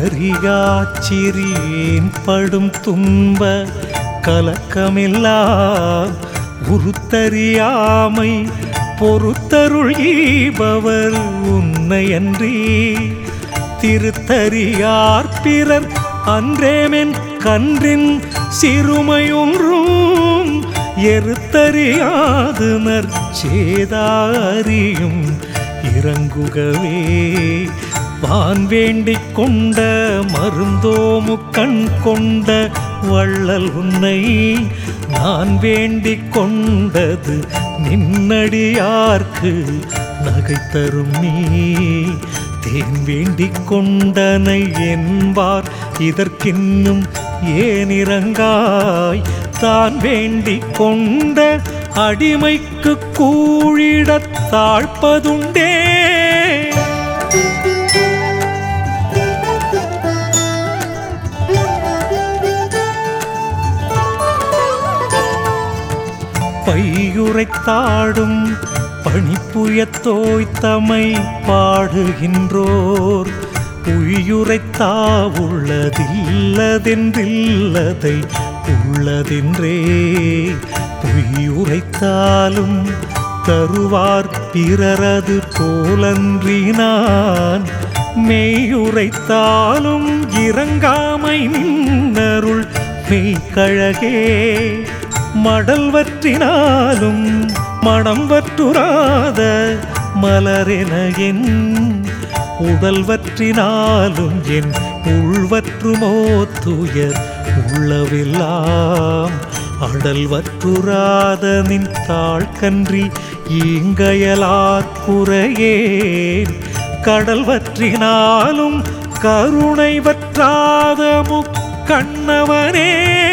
கருத்தறியாச்சிறியேன் படும் துன்ப கலக்கமெல்லாம் உருத்தறியாமை பொறுத்தருள் ஈபவர் உன்னையன்றி திருத்தறியார் பிறர் அன்றேமென் கன்றின் சிறுமையொன்றும் எருத்தறியாது நற்சேதாரியும் இறங்குகவே வான் வேண்டிக் கொண்ட மருந்தோமு கண் கொண்ட வள்ளல் உன்னை நான் வேண்டிக் கொண்டது நின்னடியார்க்கு நகை தரும் நீ தேன் வேண்டிக் கொண்டனை என்பார் இதற்கின்னும் ஏனிறங்காய் தான் வேண்டிக் கொண்ட அடிமைக்கு கூழிடத் தாழ்ப்பதுண்டே பையுரைத்தாடும் பணிப்புயத்தோய்த்தமை பாடுகின்றோர் உயுரைத்தா உள்ளதில்லதென்றில்லதை உள்ளதென்றே பொய்யுரைத்தாலும் தருவார் பிறரது போலன்றி நான் மெய்யுரைத்தாலும் இறங்காமை நின்னருள் மெய்கழகே மடல் வற்றினாலும் மனம் வற்றுராத மலரென என் உடல் வற்றினாலும் என் உள்வற்றுமோ துயர் உள்ளவெல்லாம் அடல் வற்றுராத நின் தாழ்கன்றி ஈங்கையலாக்குறையேன் கடல் வற்றினாலும் கருணை வற்றாத முக்கண்ணவனே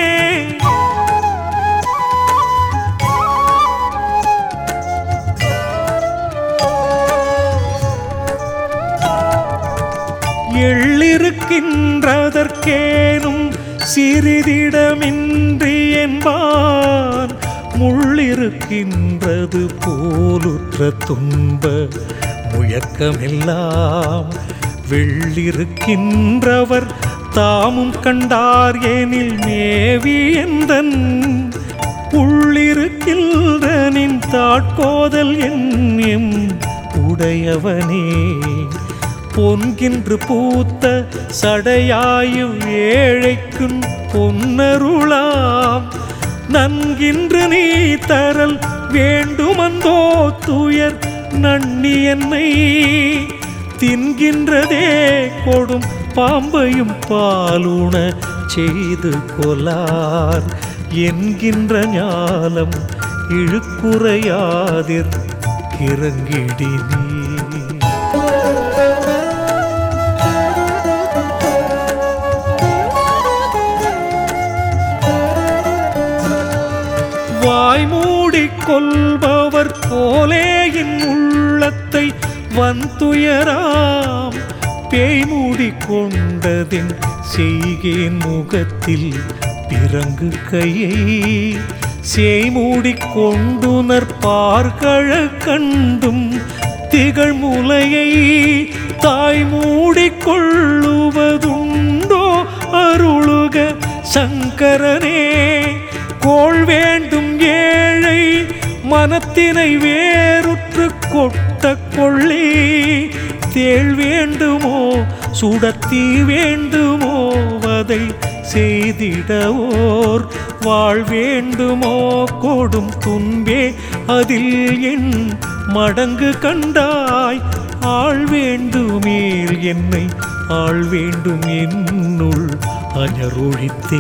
எள்ளிருக்கின்றதற்கேனும் சிறிதிடமின்றி என்பான் முள்ளிருக்கின்றது போலுற்ற துன்ப முயக்கமெல்லாம் வெள்ளிருக்கின்றவர் தாமும் கண்டார் எனில் மேவி எந்தன் உள்ளிருக்கின்ற நின் தாட்கோதல் என் உடையவனே பொன்கின்று பூத்த சடையாயு ஏழைக்கும் பொன்னருளாம் நன்கின்று நீ தரல் வேண்டுமந்தோ துயர் நன்னி என்னை தின்கின்றதே கொடும் பாம்பையும் பாலுண செய்து கொலார் என்கின்ற ஞாலம் இழுக்குறையாதிர் இறங்கிடி நீ வாய் மூடிக் கொள்பவர் போலே என் உள்ளத்தை வந்துயராம் பேய் மூடிக் கொண்டதின் செய்கேன் முகத்தில் பிறங்கு கையை சேய் மூடிக் கொண்டுனர் பார்கழ கண்டும் திகழ் முலையை தாய் மூடிக் கொள்ளுவதுண்டோ அருளுக சங்கரனே கோள் வேண்டும் ஏழை மனத்தினை வேறுற்று கொட்ட கொள்ளி தேள் வேண்டுமோ சுடத்தீ வேண்டுமோ வதை செய்திடவோர் வாழ் வேண்டுமோ கொடும் துன்பே அதில் என் மடங்கு கண்டாய் ஆள் வேண்டுமேல் என்னை ஆள் வேண்டும் என்னுள் அஞரொழித்தே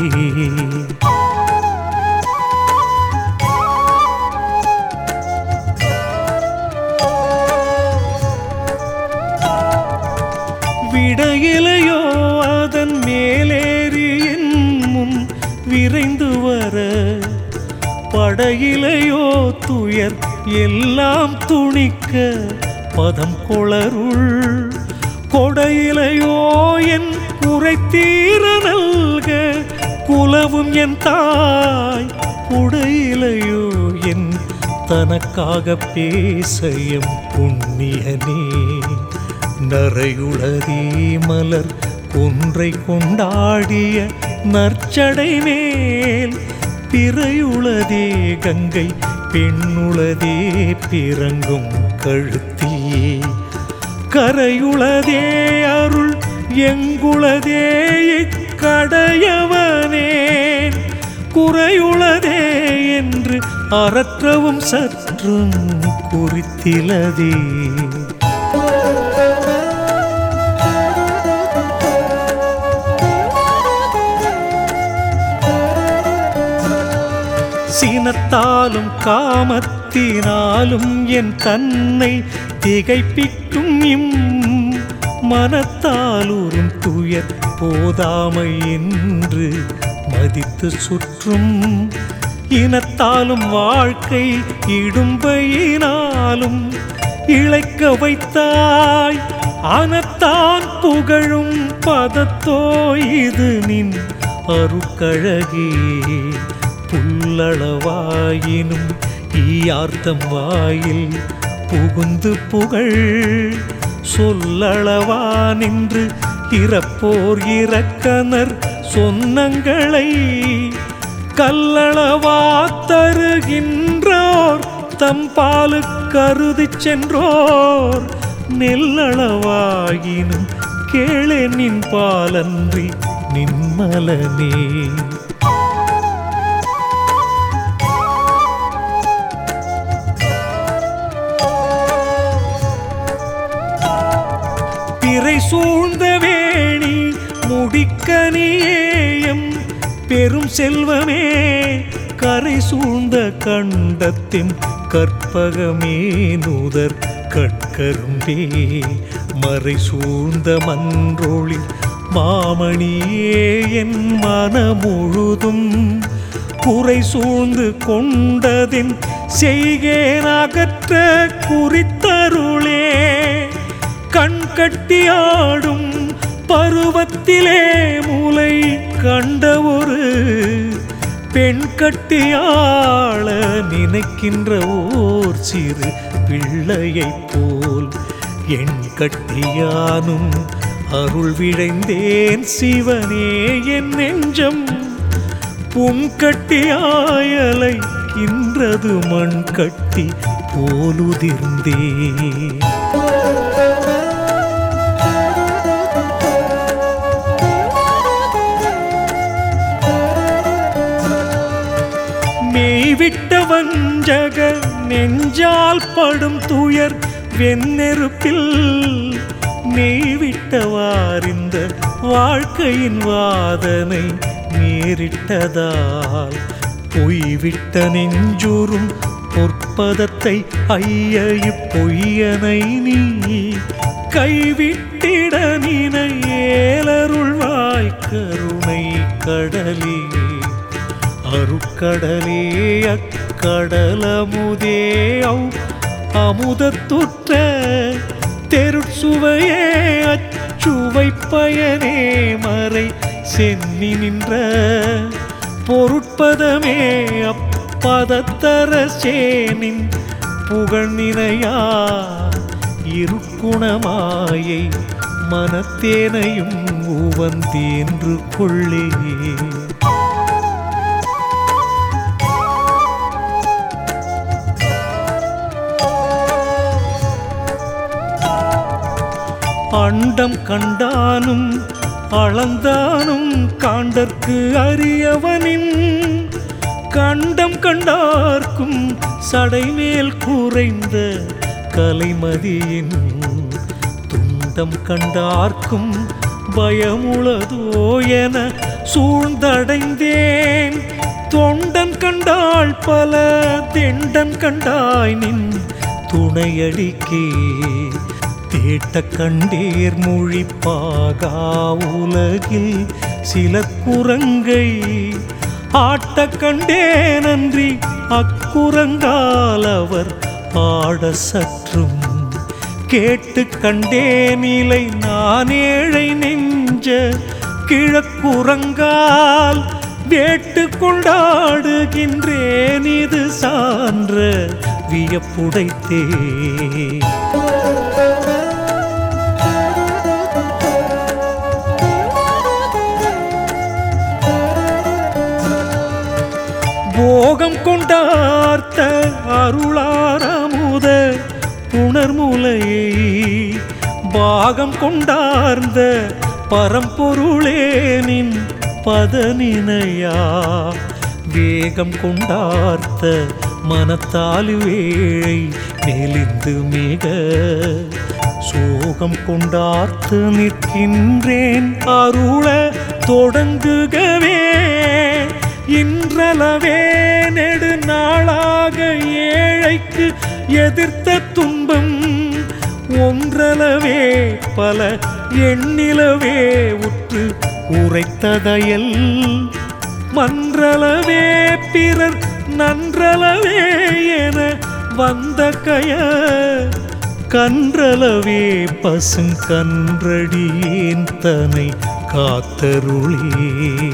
விடையிலையோ அதன் மேலேறி என் முன் விரைந்து வர படையிலையோ துயர் எல்லாம் துணிக்க பதம் கொளருள் கொடையிலையோ என் குறைத்தீர நல்க குலவும் என் தாய் உடையிலையோ என் தனக்காக பேசையும் புண்ணியனே நரையுளதே மலர் ஒன்றை கொண்டாடிய நற்சடை மேல் பிறையுளதே கங்கை பெண்ணுளதே பிறங்கும் கழுத்தில் கரையுளதே அருள் எங்குளதே இக்கடையவனேன் குறையுளதே என்று அறற்றவும் சற்றும் குறித்திலதே சீனத்தாலும் காமத்தினாலும் என் தன்னை திகைப்பிக்கும் இம் மனத்தாலூரும் துயர் போதாமை என்று மதித்து சுற்றும் இனத்தாலும் வாழ்க்கை இடும்பையினாலும் இழைக்க வைத்தாய் அனத்தான் புகழும் பதத்தோ இது நின் அருக்கழகே புல்லளவாயினும் ஈயார்த்தம் வாயில் புகுந்து புகழ் சொல்லளவா நின்று இறப்போர் இறக்கனர் சொன்னங்களை கல்லளவா தருகின்றோர் தம் பாலு கருதி சென்றோர் நெல்லளவாயினும் கேளே நின் பாலன்றி நின்மலனே பிறை சூழ்ந்த வேணி முடிக்கனியேயம் பெரும் செல்வமே கரை சூழ்ந்த கண்டத்தின் கற்பகமே நூதர் கட்கரும்பே மறை சூழ்ந்த மன்றொளி மாமணியே என் மனமுழுதும் குறை சூழ்ந்து கொண்டதின் செய்கேன் அகற்ற குறித்தருளே கண் கட்டியாடும் பருவத்திலே மூலை கண்ட ஒரு பெண் கட்டியாள நினைக்கின்ற ஓர் சிறு பிள்ளையைப் போல் என் கட்டியானும் அருள் விழைந்தேன் சிவனே என் நெஞ்சம் புன் கட்டியாயலை கின்றது மண் கட்டி போலுதிர்ந்தே மெய்விட்ட வஞ்சக நெஞ்சால் படும் துயர் வெண்ணெருப்பில் நெய்விட்டவாரிந்த வாழ்க்கையின் வாதனை நேரிட்டதால் பொய்விட்ட நெஞ்சூரும் பொற்பதத்தை ஐய இப்பொய்யனை நீ கைவிட்டிட நினை ஏலருள்வாய் கருணை கடலே அருக்கடலே அக்கடலமுதே அவ் அமுதத்துற்ற தெருட்சுவையே அச்சுவை பயனே மறை சென்னி நின்ற பொருட்பதமே அப்பதத்தரசேனின் புகழ்நினையா இருக்குணமாயை மனத்தேனையும் உவந்தேன்று கொள்ளே அண்டம் கண்டானும் அளந்தானும் காண்டற்கு அறியவனின் கண்டம் கண்டார்க்கும் சடைமேல் குறைந்த கலைமதியின் துண்டம் கண்டார்க்கும் பயமுளதோ என சூழ்ந்தடைந்தேன் தொண்டன் கண்டாள் பல தெண்டன் கண்டாய் நின் துணையடிக்கே தேட்ட கண்டேர் மொழிப்பாகா உலகில் சில குரங்கை ஆட்ட கண்டேனன்றி அக்குரங்கால் அவர் ஆட சற்றும் கேட்டு கண்டேனிலை நான் ஏழை நெஞ்ச கிழக்குரங்கால் வேட்டு கொண்டாடுகின்றேன் இது சான்ற வியப்புடைத்தே போகம் கொண்டார்த்த அருளாரமுத புணர்முலையை பாகம் கொண்டார்ந்த பரம்பொருளேனின் பதனினையா வேகம் கொண்டார்த்த மனத்தாலு வேளை மெலிந்து மிக சோகம் கொண்டார்த்து நிற்கின்றேன் அருள தொடங்குகவே இன்றளவே நெடு நாளாக ஏழைக்கு எதிர்த்த துன்பம் ஒன்றளவே பல எண்ணிலவே உற்று உரைத்ததையல் மன்றளவே பிறர் நன்றளவே என வந்த கய கன்றளவே பசுங்கன்றடியேன் தனை காத்தருளே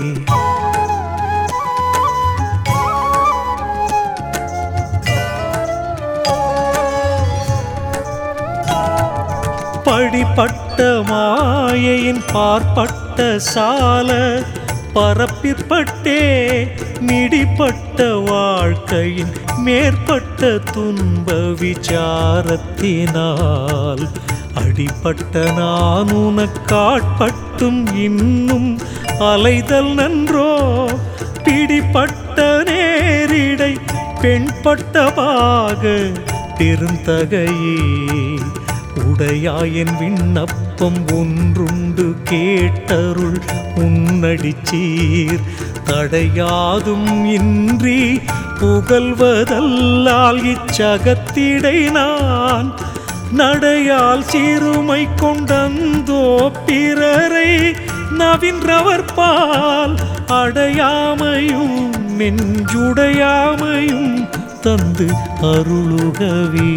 படிப்பட்ட மாயையின் பார்ப்பட்ட சால பரப்பிற்பட்டே மிடிப்பட்ட வாழ்க்கையின் மேற்பட்ட துன்ப விசாரத்தினால் அடிப்பட்ட நான் உனக்காட்பட்டும் இன்னும் அலைதல் நன்றோ பிடிப்பட்ட நேரிடை பெண்பட்ட பாக பெருந்தகையே உடையாயன் விண்ணப்பம் ஒன்றுண்டு கேட்டருள் உன்னடிச்சீர் தடையாதும் இன்றி புகழ்வதல்லால் இச்சகத்திடை நான் நடையால் சிறுமை கொண்டந்தோ பிறரை நவின்றவர் பால் அடையாமையும் நெஞ்சுடையாமையும் தந்து அருளுகவே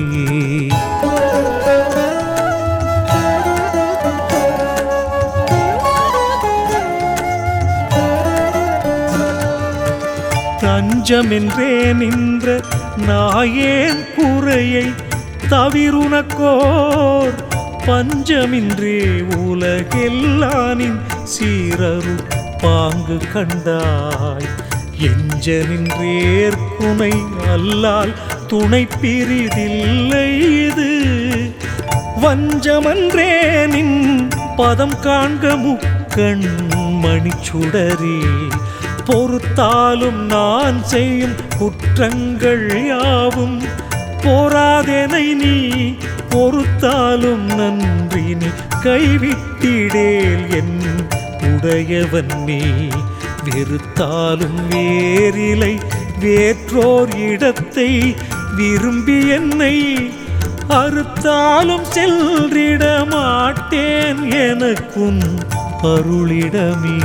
தஞ்சமென்றே நின்ற நாயேன் குறையை தவிருனக்கோர் பஞ்சமின்றே உலகெல்லானின் சீரரு பாங்கு கண்டாய் எஞ்ச நின்றேற்குனை அல்லால் துணை பிரிதில்லை இது வஞ்சமன்றே நின் பதம் காண்க முக்கண் மணிச்சுடரே பொறுத்தாலும் நான் செய்யும் குற்றங்கள் யாவும் போராதெனை நீ பொறுத்தாலும் நன்றி நீ கைவிட்டிடேல் என் உடையவன் நீ வெறுத்தாலும் வேறிலை வேற்றோர் இடத்தை விரும்பி என்னை அறுத்தாலும் செல்றிட மாட்டேன் எனக்குன் அருளிடமே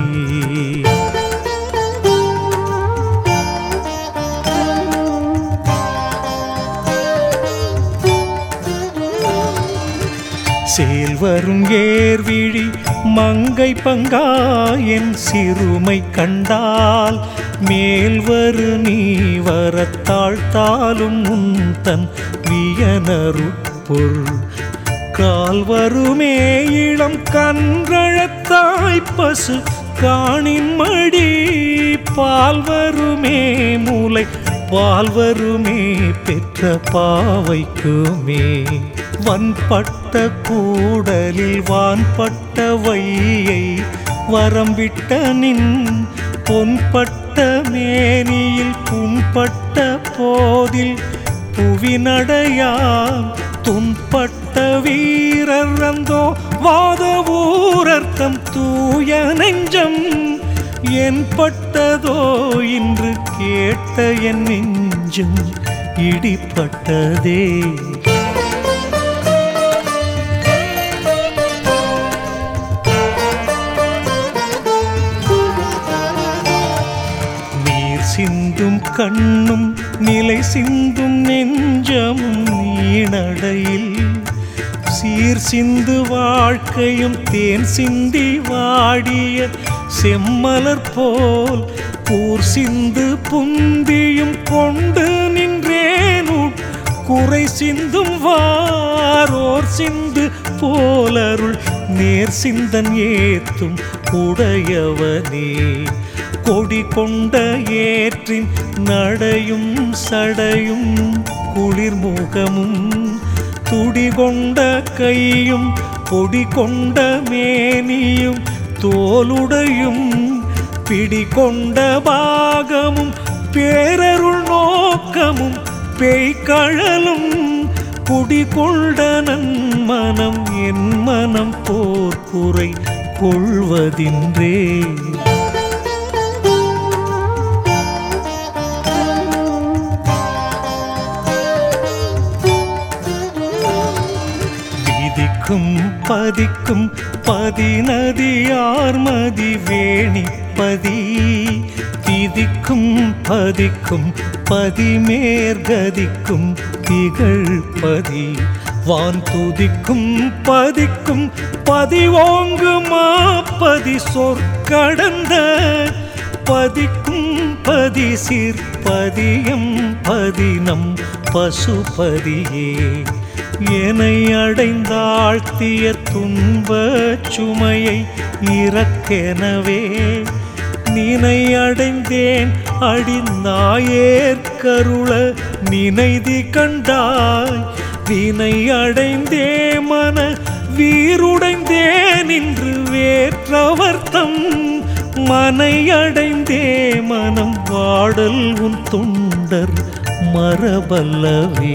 சேல்வரும் ஏர்விழி மங்கை பங்கா என் சிறுமை கண்டால் மேல்வரு நீ வரத்தாழ்த்தாலும் உன் தன் வியனருப்பொருள் கால் வருமே இளம் கன்றழத்தாய் பசு காணின் மடி பால் வருமே மூளை பால் வருமே பெற்ற பாவைக்குமே வன்பட்ட கூடலில் வான்பட்ட வையை வரம்பிட்ட நின் பொன்பட்ட மேனியில் புண்பட்ட போதில் புவிநடையாம் துன்பட்ட வீரர் அந்தோ வாத ஊரர்த்தம் தூய நெஞ்சம் என் பட்டதோ இன்று கேட்ட என் நெஞ்சம் இடிப்பட்டதே நீர் சிந்தும் கண்ணும் நிலை சிந்தும் நெஞ்சமும் நீனடையில் சீர் சிந்து வாழ்க்கையும் தேன் சிந்தி வாடிய செம்மலர் போல் கூர் சிந்து புந்தியும் கொண்டு நின்றேன் உட் குறை சிந்தும் வாரோர் சிந்து போலருள் நேர் சிந்தன் ஏத்தும் உடையவனே கொடி கொண்ட ஏற்றின் நடையும் சடையும் குளிர்முகமும் துடி கொண்ட கையும் பொடி கொண்ட மேனியும் தோலுடையும் பிடி கொண்ட பாகமும் பேரருள் நோக்கமும் பேய்கழலும் குடிகொண்ட நன்மனம் என் மனம் போர்க்குறை கொள்வதின்றே விதிக்கும் பதிக்கும் பதிநதியார்மதி வேணிப்பதி திதிக்கும் பதிக்கும் பதிமேற்கதிக்கும் திகழ்பதி வான் துதிக்கும் பதிக்கும் பதிவோங்கு மாப்பதி சொற்கடந்த பதிக்கும் பதி சிற்பதியம் பதினம் பசுபதியே என்னை அடைந்தாழ்த்திய துன்பச் சுமையை இறக்கெனவே நினை அடைந்தேன் அடிந்தாயேற்கருள நினைதி கண்டாய் வினை அடைந்தே மன வீருடைந்தேன் இன்று வேற்றவர்த்தம் மனை அடைந்தே மனம் வாடல் உன் தொண்டர் மரபல்லவே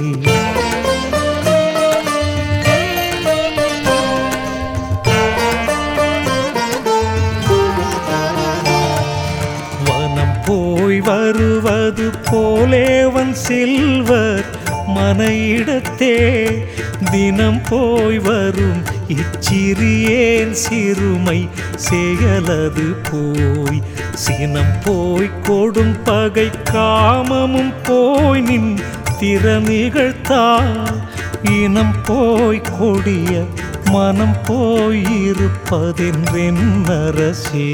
வனம் போய் வருவது போலேவன் செல்வர் மனையிடத்தே தினம் போய் வரும் இச்சிறியேன் சிறுமை செயலது போய் சினம் போய் கொடும் பகை காமமும் போய் நின் திறமிகழ்த்தா இனம் போய் கொடிய மனம் போய் இருப்பதென்றென் அரசே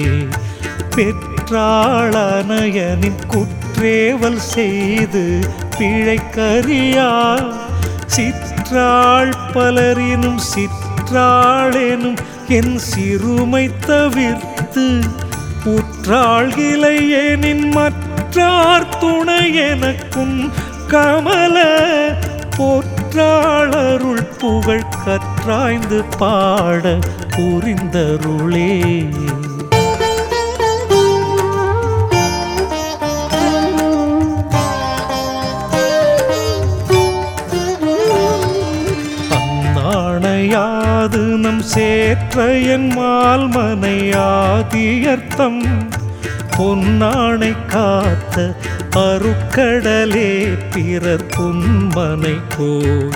பெற்றாளனயனின் குற்றேவல் செய்து பிழைக்கறியா சிற்றாள் பலரினும் சிற்றாளெனும் என் சிறுமை தவிர்த்து உற்றாள்கிளையேனின் மற்றார் துணை எனக்கும் கமல போற்றாளருள் புகழ் கற்றாய்ந்து பாட புரிந்தருளே அந்நாணையாது நம் சேற்ற என் மால்மனையாதியர்த்தம் பொன்னாணை காத்த அருக்கடலே பிறர் புன்மனை போய்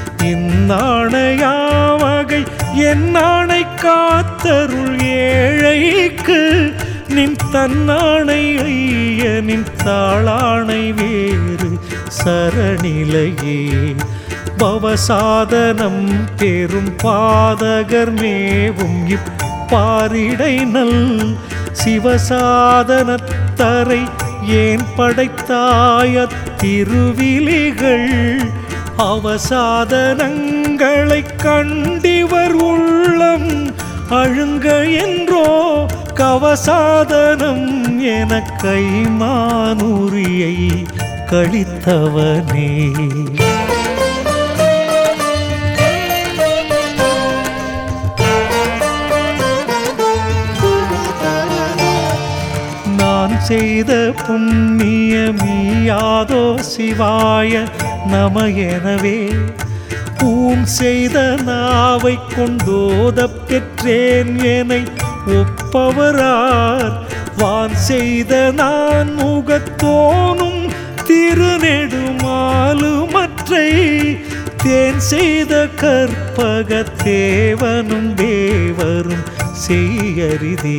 இந்நாணையாவகை என் நாணை காத்தருள் ஏழைக்கு நின் தன்னாணை ஐயனின் தாளாணை வேறு சரணிலையே பவசாதனம் பெரும் பாதகர் மேவும் இப்பாரிடை நல் சிவசாதனத்தரை ஏன் படைத்தாய திருவிலிகள் அவசாதனங்களை கண்டிவர் உள்ளம் அழுங்க என்றோ கவசாதனம் என கைமானுரியை கழித்தவனே நான் செய்த புண்ணியமீயாதோ சிவாய நம எனவே ஊன் செய்த நாவை கொண்டோதப் பெற்றேன் என ஒப்பவரார் வான் செய்த நான் முகத்தோனும் திருநெடுமாலுமற்றை தேன் செய்த கற்பக தேவனும் தேவரும் செய்யறிதே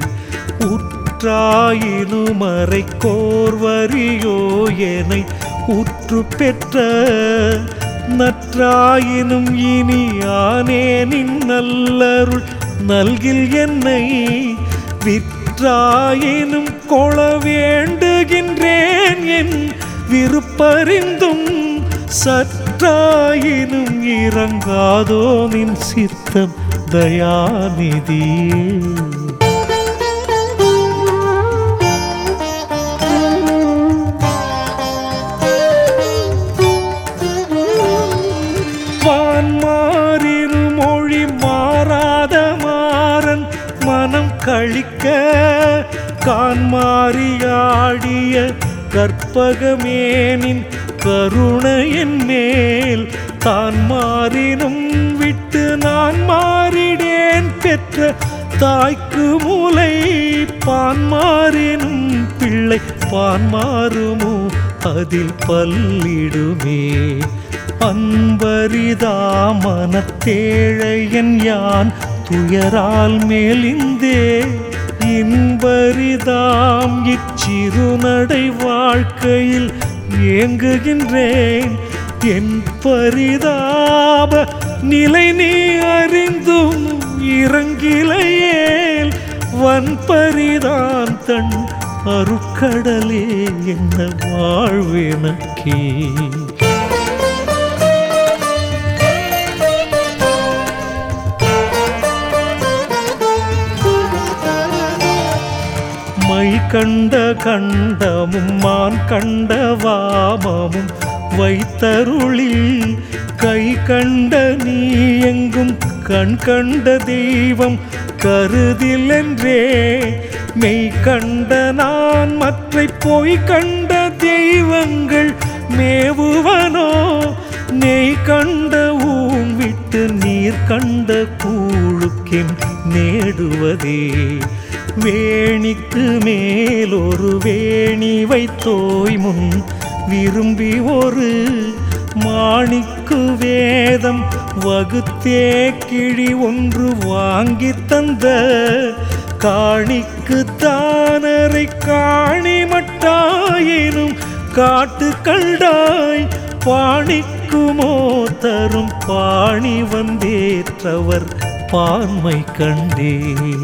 உற்றாயினுமறை கோர்வரியோ எனை உற்று பெற்ற நற்றாயினும் இனி ஆனேனின் நல்லருள் நல்கில் என்னை விற்றாயினும் கொள வேண்டுகின்றேன் என் விருப்பறிந்தும் சற்றாயினும் இறங்காதோ நின் சித்தம் தயாநிதியே கான்மாரியாடிய கற்பகமேனின் கருணையின் மேல் தான் மாறினும் விட்டு நான் மாறிடேன் பெற்ற தாய்க்கு மூலை பான் மாறினும் பிள்ளை பான் மாறுமோ அதில் பல்லிடுமே அன்பரிதா மனத்தேழையன் யான் துயரால் மேலிந்தே இன்பரிதாம் இச்சிறுநடை வாழ்க்கையில் ஏங்குகின்றேன் என் பரிதாப நிலை நீ அறிந்தும் இறங்கிலையேல் வன்பரிதான் தன் அருட்கடலே என்ன வாழ்வெனக்கே மை கண்ட கண்டமும் மான் கண்ட வாமமும் வைத்தருளில் கை கண்ட நீ எங்கும் கண் கண்ட தெய்வம் கருதிலென்றே மெய் கண்ட நான் மற்றை பொய் கண்ட தெய்வங்கள் மேவுவனோ நெய் கண்ட ஊன் விட்டு நீர் கண்ட கூழுக்கின் நேடுவதே வேணிக்கு மேல் ஒரு வேணி வைத்தோய் முன் விரும்பி ஒரு மாணிக்கு வேதம் வகுத்தே கிழி ஒன்று வாங்கி தந்த காணிக்கு தானரை காணி மட்டாயினும் காட்டு கண்டாய் பாணிக்குமோ தரும் பாணி வந்தேற்றவர் பான்மை கண்டே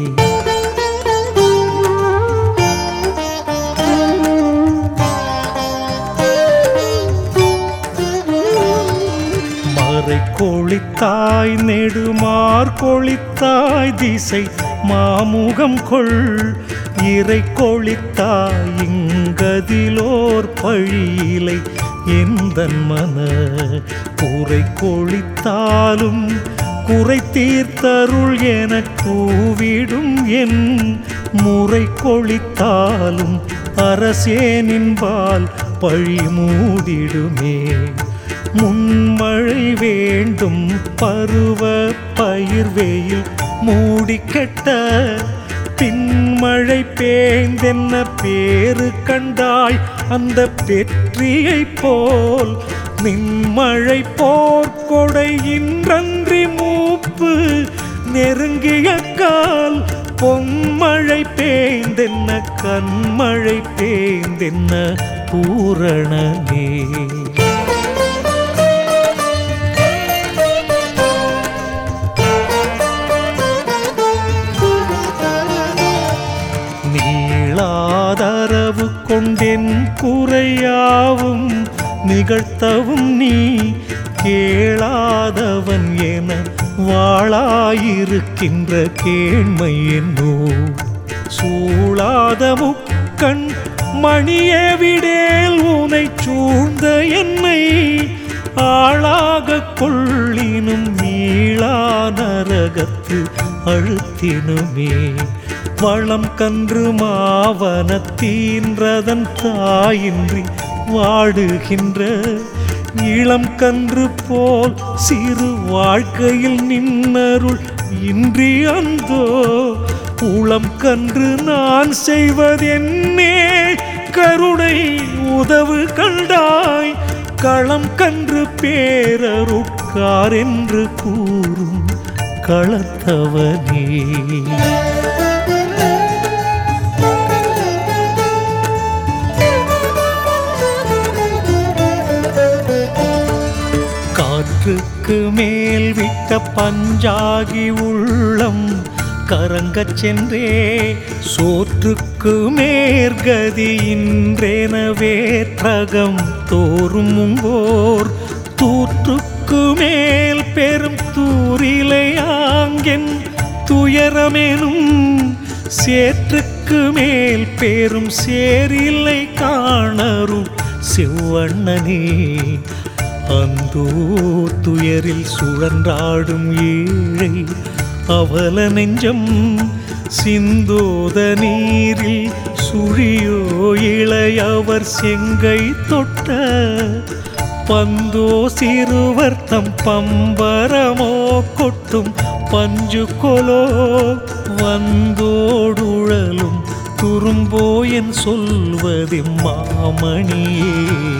மறை கொளித்தாய் நெடுமார் கொளித்தாய் திசை மாமுகம் கொள் இறை கொளித்தாய் இங்கதிலோர் பழியிலை எந்தன் மன குறை கொளித்தாலும் குறை தீர்த்தருள் என கூவிடும் என் முறை கொளித்தாலும் அரசேனின்பால் பழி மூடிடுமே முன்மழை வேண்டும் பருவ பயிர் வெயில் மூடிக்கெட்ட பின்மழை பேய்ந்தென்ன பேரு கண்டாய் அந்த பெற்றியைப் போல் நின்மழை போர்க்கொடை இன்றன்றி மூப்பு நெருங்கிய கால் பொன்மழை பேய்ந்தென்ன கண்மழை பேய்ந்தென்ன பூரணனே நீளாதரவு கொண்டென் குறையாவும் நிகழ்த்தவும் நீ கேளாதவன் என வாழாயிருக்கின்ற கேண்மை என்னோ சூழாத முக்கண் மணியே விடேல் உனை சூழ்ந்த என்னை ஆளாக கொள்ளினும் மீளா நரகத்து அழுத்தினுமே வளம் கன்று மாவனத்தீன்றதன் தாயின்றி வாடுகின்ற இளம் கன்று போல் சிறு வாழ்க்கையில் நின்னருள் இன்றி அந்தோ உளம் கன்று நான் செய்வதென்னே கருணை உதவு கண்டாய் களம் கன்று பேரருட்கார் என்று கூறும் களத்தவனே காற்றுக்கு மேல் விட்ட பஞ்சாகி உள்ளம் கரங்கச் சென்றே சோற்றுக்கு மேற்கதி இன்றேனவே ட்ரகம் தோறும் உங்கோர் தூற்றுக்கு மேல் பெரும் தூரிலையாங்கென் துயரமெனும் சேற்றுக்கு மேல் பேரும் சேரில்லை காணரும் செவ்வண்ணனே அந்தோ துயரில் சுழன்றாடும் ஏழை அவல நெஞ்சம் சிந்தோத நீரில் சுழியோ இளையவர் செங்கை தொட்ட பந்தோ சிறுவர் தம் பம்பரமோ கொட்டும் பஞ்சு கொலோ வந்தோடுழலும் துரும்போ என் சொல்வது மாமணியே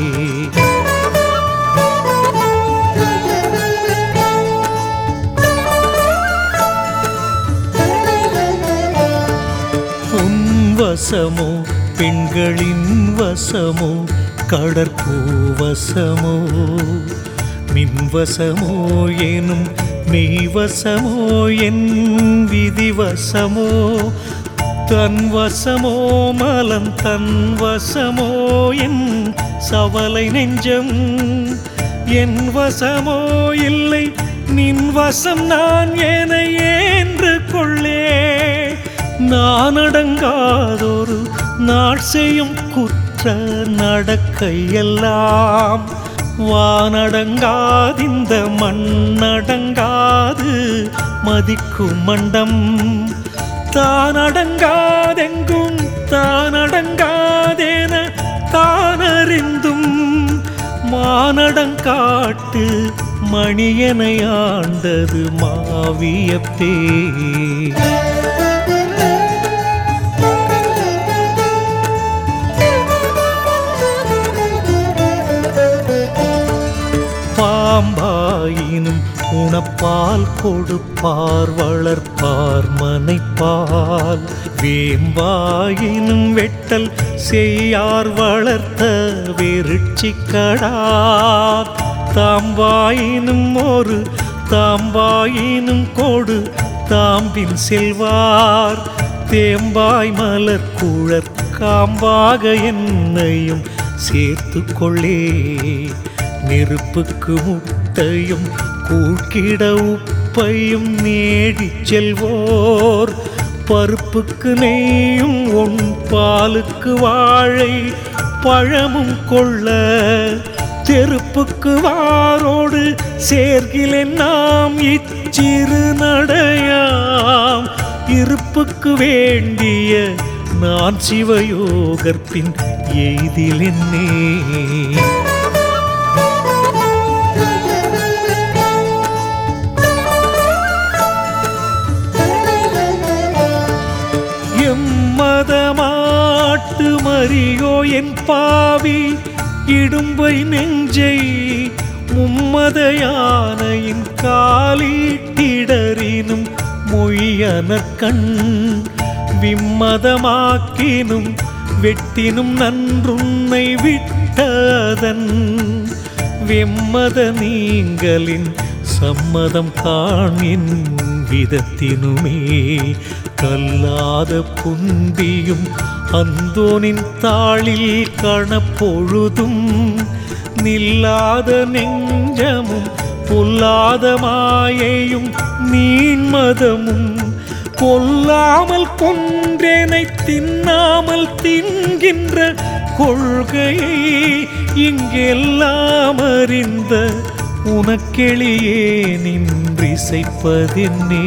உன் வசமோ பெண்களின் வசமோ கடற்பூ வசமோ மின்வசமோ எனும் மெய்வசமோ என் விதிவசமோ தன் வசமோ மலம் தன் வசமோ என் சவலை நெஞ்சம் என் வசமோ இல்லை நின் வசம் நான் என ஏன்று கொள்ளே நான் அடங்காதொரு நாள் செய்யும் குற்ற நடக்கையெல்லாம் வானடங்காதிந்த மண்ணடங்காது மதிக்கும் மண்டம் தானடங்காதெங்கும் தானடங்காதேன தானறிந்தும் மானடங்காட்டு மணியனையாண்டது மாவியப்பே பாம்பாயினும் உணப்பால் கொடுப்பார் வளர்ப்பார் மனைப்பால் வேம்பாயினும் வெட்டல் செய்யார் வளர்த்த வெறிச்சிக்கடா தாம்பாயினும் ஒரு தாம்பாயினும் கொடு தாம்பின் செல்வார் தேம்பாய் மலர் குழற் காம்பாக என்னையும் சேர்த்து கொள்ளே நெருப்புக்கு முட்டையும் கூழ்கிட உப்பையும் நேடிச் செல்வோர் பருப்புக்கு நெய்யும் உன் பாலுக்கு வாழை பழமும் கொள்ள தெருப்புக்கு வாரோடு சேர்கிலேன் நாம் இச்சிறு நடையாம் இருப்புக்கு வேண்டிய நான் சிவயோகற்பின் எய்தில் என்னே எம்மதமாட்டு மறியோ என் பாவி இடும்பை நெஞ்சை மும்மத யானையின் காலிட்டிடறினும் மொய்யனர் கண் விம்மதமாக்கினும் வெட்டினும் நன்றுன்னை விட்டதன் வெம்மத நீங்களின் சம்மதம் காணின் விதத்தினுமே கல்லாத புந்தியும் அந்தோனின் தாளில் கணப்பொழுதும் நில்லாத நெஞ்சமும் பொல்லாத மாயையும் நீன்மதமும் கொல்லாமல் கொன்றேனை தின்னாமல் தின்கின்ற கொள்கையை இங்கெல்லாம் அறிந்த உனக்கெளியே நின்றிசைப்பதென்னே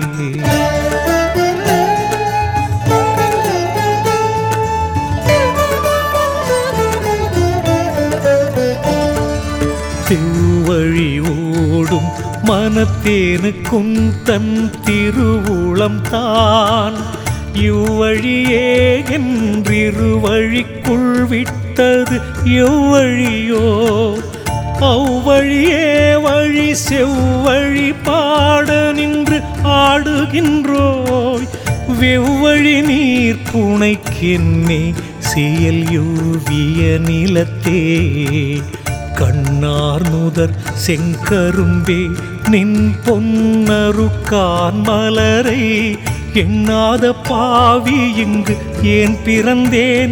திருவழி ஓடும் மனத்தேனுக்கும் தன் திருவுளம் தான் இவ்வழியே என்றிருவழிக்குள் விட்டது எவ்வழியோ அவ்வழியே வழி செவ்வழி பாட நின்று ஆடுகின்றோய் வெவ்வழி நீர் புனைக்கென்னே செயல் யூவிய நிலத்தே கண்ணார் நுதர் செங்கரும்பே நின் பொன்னருக்கான் மலரை எண்ணாத பாவி இங்கு ஏன் பிறந்தேன்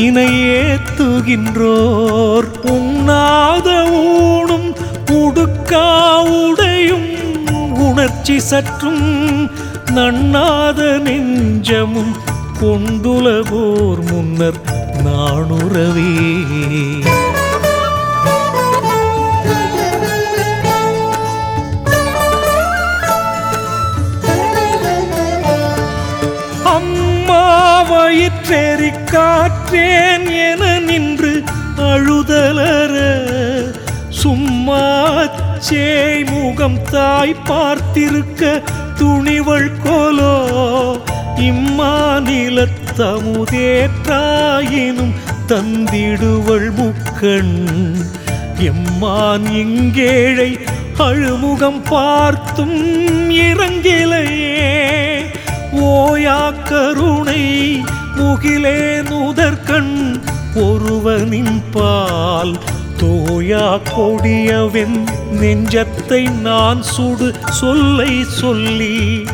நினையேத்துகின்றோர் உண்ணாத ஊணும் உடுக்கா உடையும் உணர்ச்சி சற்றும் நண்ணாத நெஞ்சமும் கொண்டுலகோர் முன்னர் நாணுறவே காற்றேன் என நின்று அழுதலற சும்மாச்சேய் முகம் தாய் பார்த்திருக்க துணிவள் கோலோ இம்மாநிலத்தமுதேற்றாயினும் தந்திடுவள் முக்கண் எம்மான் இங்கேழை அழுமுகம் பார்த்தும் இறங்கிலையே ஓயா கருணை முகிலே நுதற்கண் ஒருவனின் பால் தோயா கொடியவென் நெஞ்சத்தை நான் சுடு சொல்லை சொல்லி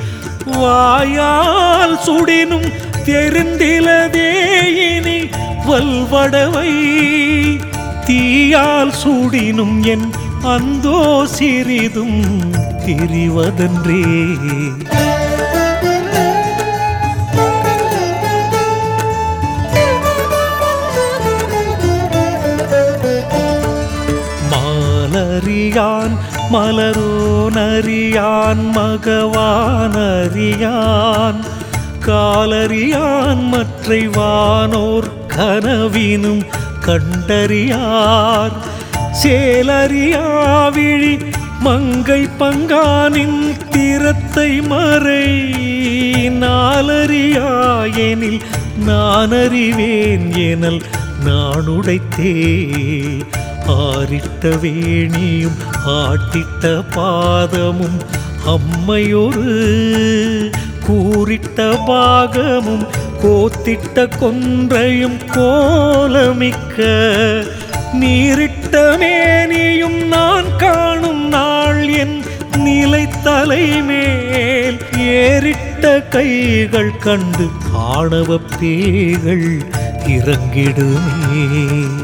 வாயால் சுடினும் தெரிந்திலதே இனி வல்வடவை தீயால் சுடினும் என் அந்தோ சிறிதும் தெரிவதன்றே மாலறியான் மலரோனறியான் மகவானறியான் காலறியான் மற்றை வானோர் கனவினும் கண்டறியார் சேலறியாவிழி மங்கை பங்கானின் திறத்தை மறை நாலறியாயெனில் நானறிவேன் எனல் நானுடைத்தே ஆரிட்ட வேணியும் ஆட்டிட்ட பாதமும் அம்மையொரு கூறிட்ட பாகமும் கோத்திட்ட கொன்றையும் கோலமிக்க நீரிட்ட மேனியும் நான் காணும் நாள் என் நிலை தலைமேல் ஏறிட்ட கைகள் கண்டு ஆணவ பேய்கள் இறங்கிடுமே